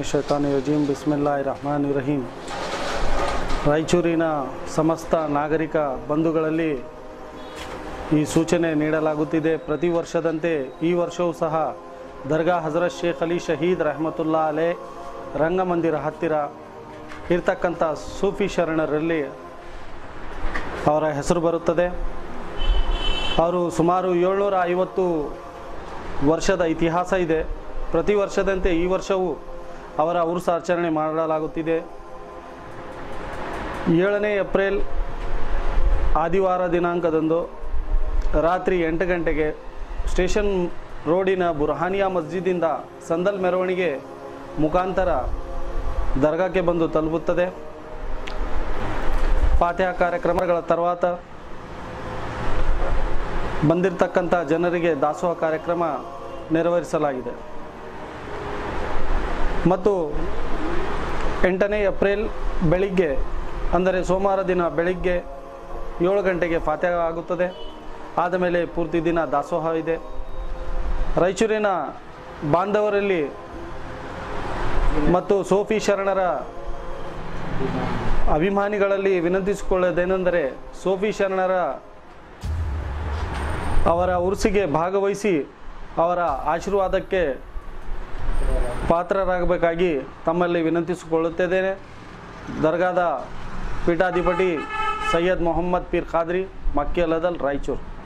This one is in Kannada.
ಶೈತಾನಿ ರಜೀಮ್ ಬಿಸ್ಮಿಲ್ಲಾಹ್ ರಹಮಾನ್ ರಹೀಮ್ ರಾಯಚೂರಿನ ಸಮಸ್ತ ನಾಗರಿಕ ಬಂಧುಗಳಲ್ಲಿ ಈ ಸೂಚನೆ ನೀಡಲಾಗುತ್ತಿದೆ ಪ್ರತಿ ವರ್ಷದಂತೆ ಈ ವರ್ಷವೂ ಸಹ ದರ್ಗಾ ಹಜರತ್ ಶೇಖ್ ಅಲಿ ಶಹೀದ್ ರಹಮತುಲ್ಲಾ ಅಲೆ ರಂಗಮಂದಿರ ಹತ್ತಿರ ಇರ್ತಕ್ಕಂಥ ಸೂಫಿ ಶರಣರಲ್ಲಿ ಅವರ ಹೆಸರು ಬರುತ್ತದೆ ಅವರು ಸುಮಾರು ಏಳ್ನೂರ ಐವತ್ತು ವರ್ಷದ ಇತಿಹಾಸ ಇದೆ ಪ್ರತಿ ವರ್ಷದಂತೆ ಈ ವರ್ಷವೂ ಅವರ ಉರುಸ ಆಚರಣೆ ಮಾಡಲಾಗುತ್ತಿದೆ ಏಳನೇ ಏಪ್ರಿಲ್ ಆದಿವಾರ ದಿನಾಂಕದಂದು ರಾತ್ರಿ ಎಂಟು ಗಂಟೆಗೆ ಸ್ಟೇಷನ್ ರೋಡಿನ ಬುರ್ಹಾನಿಯಾ ಮಸ್ಜಿದಿಂದ ಸಂದಲ್ ಮೆರವಣಿಗೆ ಮುಖಾಂತರ ದರ್ಗಾಕ್ಕೆ ಬಂದು ತಲುಪುತ್ತದೆ ಫಾತಿಹಾ ಕಾರ್ಯಕ್ರಮಗಳ తర్వాత ಬಂದಿರತಕ್ಕಂಥ ಜನರಿಗೆ ದಾಸೋಹ ಕಾರ್ಯಕ್ರಮ ನೆರವೇರಿಸಲಾಗಿದೆ ಮತ್ತು ಎಂಟನೇ ಏಪ್ರಿಲ್ ಬೆಳಿಗ್ಗೆ ಅಂದರೆ ಸೋಮವಾರ ದಿನ ಬೆಳಿಗ್ಗೆ ಏಳು ಗಂಟೆಗೆ ಫಾತಿಹ ಆಗುತ್ತದೆ ಆದ ಮೇಲೆ ಪೂರ್ತಿ ದಿನ ದಾಸೋಹ ಇದೆ ರಾಯಚೂರಿನ ಬಾಂಧವರಲ್ಲಿ ಮತ್ತು ಸೋಫಿ ಶರಣರ ಅಭಿಮಾನಿಗಳಲ್ಲಿ ವಿನಂತಿಸಿಕೊಳ್ಳೋದೇನೆಂದರೆ ಸೋಫಿ ಶರಣರ ಅವರ ಉರ್ಸಿಗೆ ಭಾಗವಹಿಸಿ ಅವರ ಆಶೀರ್ವಾದಕ್ಕೆ ಪಾತ್ರರಾಗಬೇಕಾಗಿ ತಮ್ಮಲ್ಲಿ ವಿನಂತಿಸಿಕೊಳ್ಳುತ್ತಿದ್ದೇನೆ ದರ್ಗಾದ ಪೀಠಾಧಿಪತಿ ಸೈಯದ್ ಮೊಹಮ್ಮದ್ ಪೀರ್ ಖಾದ್ರಿ ಮಕ್ಕಿ ಅಲದಲ್ ರಾಯಚೂರು